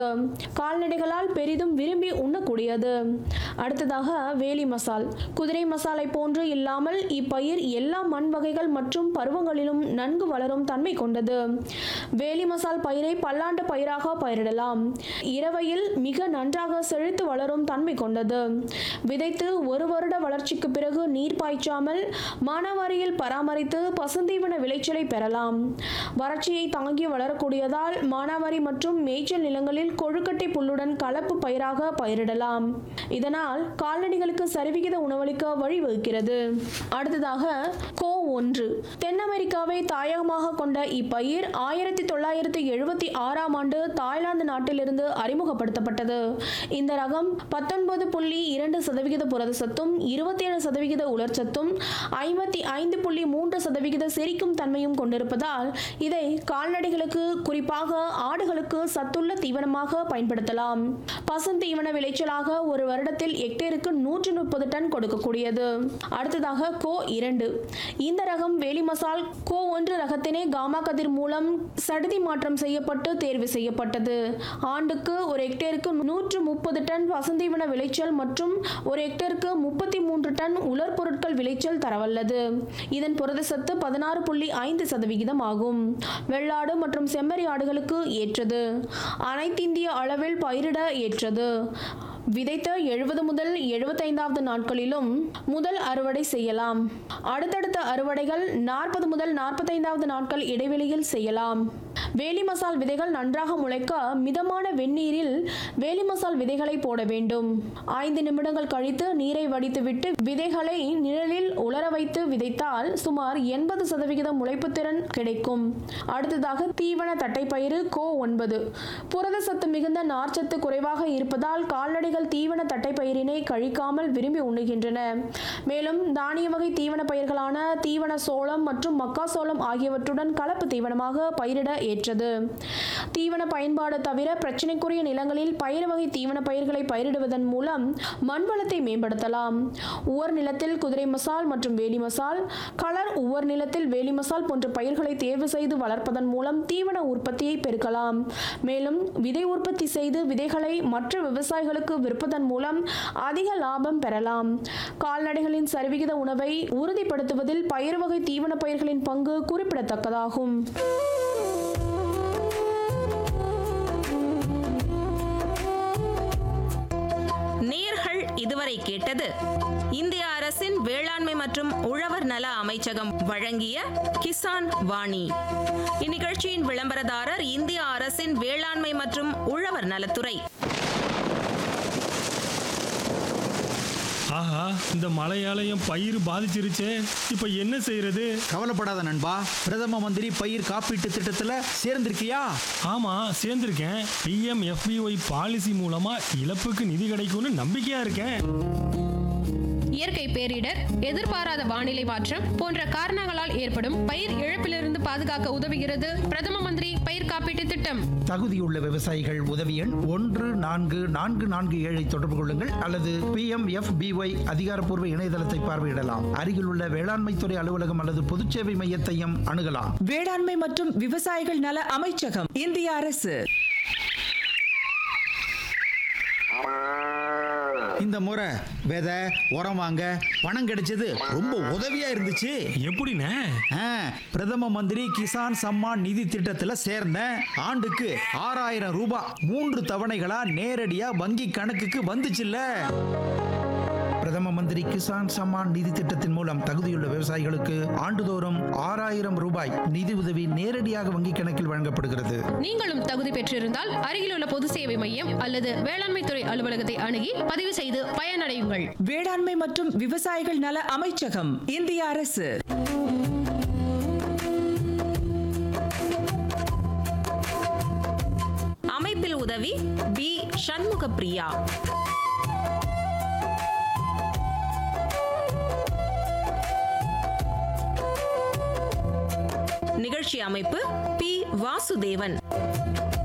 கால்நடைகளால் பெரிதும் விரும்பி உண்ணக்கூடியது அடுத்ததாக வேலி மசால் குதிரை மசாலை போன்று இல்லாமல் இப்பயிர் எல்லா மண் வகைகள் மற்றும் பருவங்களிலும் நன்கு வளரும் தன்மை கொண்டது வேலி மசால் பயிரை பல்லாண்டு பயிராக பயிரிடலாம் இரவையில் மிக நன்றாக செழித்து வளரும் தன்மை கொண்டது விதைத்து ஒரு வருட வளர்ச்சிக்கு பிறகு நீர் பாய்ச்சாமல் மானாவாரியில் பராமரித்து பசுந்தீவன விளைச்சலை பெறலாம் வறட்சியை தாங்கி வளரக்கூடியதால் மானாவாரி மற்றும் மேய்ச்சல் நிலங்களில் கொழுக்கட்டை புல்லுடன் கலப்பு பயிராக பயிரிடலாம் இதனால் கால்நடைகளுக்கு சரிவிகித உணவளிக்க வழிவகுக்கிறது அடுத்ததாக கோ ஒன்று தென் அமெரிக்காவை தாயகமாக கொண்ட இப்பயிர் ஆயிரத்தி தொள்ளாயிரத்தி எழுபத்தி ஆறாம் ஆண்டு தாய்லாந்து நாட்டிலிருந்து அறிமுகப்படுத்தப்பட்டது இந்த ரகம் பத்தொன்பது புள்ளி இரண்டு சதவிகித புரதசத்தும் இருபத்தி ஏழு சதவிகித உலர்ச்சத்தும் ஐம்பத்தி ஐந்து புள்ளி மூன்று சதவிகித செரிக்கும் தன்மையும் கொண்டிருப்பதால் இதை கால்நடைகளுக்கு குறிப்பாக ஆடுகளுக்கு சத்துள்ள தீவனமாக பயன்படுத்தலாம் பசுந்தீவன விளைச்சலாக ஒரு வருடத்தில் ஹெக்டேருக்கு நூற்று முப்பது டன் கொடுக்கக்கூடியது அடுத்ததாக கோ இரண்டு இந்த ரகம் வேலி மசால் கோ ஒன்று ரகத்தினை காமா கதிர் மூலம் சடுதி மாற்றம் செய்யப்பட்டு தேர்வு செய்யப்பட்டது ஆண்டுக்கு ஒரு ஹெக்டேருக்கு நூற்று முப்பது டன் பசுந்தீவன விளைச்சல் மற்றும் ஒரு ஹெக்டேருக்கு முப்பத்தி மூன்று டன் உலர் பொருட்கள் விளைச்சல் தரவல்லது இதன் புரதசத்து பதினாறு புள்ளி ஐந்து சதவிகிதம் ஆகும் வெள்ளாடு மற்றும் செம்மறி ஆடுகளுக்கு ஏற்றது அனைத்திந்திய அளவில் பயிரிட ஏற்றது விதைத்த எழுபது முதல் எழுபத்தைந்தாவது நாட்களிலும் முதல் அறுவடை செய்யலாம் அடுத்தடுத்த அறுவடைகள் நாற்பது முதல் நாற்பத்தைந்தாவது நாட்கள் இடைவெளியில் செய்யலாம் வேலி மசால் விதைகள் நன்றாக முளைக்க மிதமான வெந்நீரில் வேலி மசால் விதைகளை போட வேண்டும் ஐந்து நிமிடங்கள் கழித்து நீரை வடித்துவிட்டு விதைகளை நிழலில் உலர வைத்து விதைத்தால் சுமார் எண்பது சதவிகிதம் முளைப்புத்திறன் கிடைக்கும் அடுத்ததாக தீவன தட்டைப்பயிறு கோ ஒன்பது புரத சத்து மிகுந்த நார்ச்சத்து குறைவாக இருப்பதால் கால்நடைகள் தீவன தட்டைப்பயிரினை கழிக்காமல் விரும்பி உண்ணுகின்றன மேலும் தானிய வகை தீவன பயிர்களான தீவன சோளம் மற்றும் மக்காசோளம் ஆகியவற்றுடன் கலப்பு தீவனமாக பயிரிட ஏற்றது தீவன பயன்பாடு தவிர பிரச்சனைக்குரிய நிலங்களில் பயிர் வகை தீவன பயிர்களை பயிரிடுவதன் மூலம் மண் வளத்தை மேம்படுத்தலாம் உவர் நிலத்தில் குதிரை மசால் மற்றும் வேலி மசால் கலர் உவர் நிலத்தில் வேலி மசால் போன்ற பயிர்களை தேர்வு செய்து வளர்ப்பதன் மூலம் தீவன உற்பத்தியை பெருக்கலாம் மேலும் விதை உற்பத்தி செய்து விதைகளை மற்ற விவசாயிகளுக்கு விற்பதன் மூலம் அதிக லாபம் பெறலாம் கால்நடைகளின் சரிவிகித உணவை உறுதிப்படுத்துவதில் பயிர் வகை தீவன பயிர்களின் பங்கு குறிப்பிடத்தக்கதாகும் நேர்கள் இதுவரை கேட்டது இந்திய அரசின் வேளாண்மை மற்றும் உழவர் நல அமைச்சகம் வழங்கிய கிசான் வாணி இந்நிகழ்ச்சியின் விளம்பரதாரர் இந்திய அரசின் வேளாண்மை மற்றும் உழவர் நலத்துறை ஆஹா இந்த மழையால என் பயிர் பாதிச்சிருச்சே இப்போ என்ன செய்யறது கவலைப்படாத நண்பா பிரதம மந்திரி பயிர் காப்பீட்டு திட்டத்துல சேர்ந்திருக்கியா ஆமா சேர்ந்திருக்கேன் பிஎம் எஃபிஒய் பாலிசி மூலமா இழப்புக்கு நிதி கிடைக்கும்னு நம்பிக்கையா இருக்கேன் இயற்கை பேரிடர் எதிர்பாராத வானிலை மாற்றம் போன்ற காரணங்களால் ஏற்படும் பயிர் இழப்பிலிருந்து பாதுகாக்க உதவுகிறது பிரதம மந்திரி பயிர் காப்பீட்டு திட்டம் தகுதியுள்ள விவசாயிகள் உதவி எண் ஒன்று நான்கு நான்கு நான்கு ஏழை தொடர்பு கொள்ளுங்கள் அல்லது பி எம் எஃப் பிஒய் அதிகாரப்பூர்வ இணையதளத்தை பார்வையிடலாம் அருகிலுள்ள வேளாண்மைத்துறை அலுவலகம் அல்லது பொதுச்சேவை மையத்தையும் அணுகலாம் வேளாண்மை மற்றும் விவசாயிகள் நல அமைச்சகம் இந்திய அரசு இந்த முறை விதை உரம் வாங்க பணம் கிடைச்சது ரொம்ப உதவியா இருந்துச்சு எப்படிண்ணே ஆ, பிரதம மந்திரி கிசான் சம்மான் நிதி திட்டத்துல சேர்ந்தேன் ஆண்டுக்கு ஆறாயிரம் ரூபாய் மூன்று தவணைகளா நேரடியா வங்கி கணக்குக்கு வந்துச்சுல்ல பிரதம மந்திரி கிசான் சம்மான் நிதி திட்டத்தின் மூலம் தகுதியுள்ள விவசாயிகளுக்கு ஆண்டுதோறும் ஆறாயிரம் ரூபாய் நிதி உதவி நேரடியாக வங்கிக் கணக்கில் வழங்கப்படுகிறது நீங்களும் தகுதி பெற்றிருந்தால் அருகிலுள்ள பொது சேவை மையம் அல்லது வேளாண்மை துறை அலுவலகத்தை அணுகி பதிவு செய்து பயனடையுங்கள் வேளாண்மை மற்றும் விவசாயிகள் நல அமைச்சகம் இந்திய அரசு அமைப்பில் உதவி பி சண்முக பிரியா நிகழ்ச்சி அமைப்பு பி வாசுதேவன்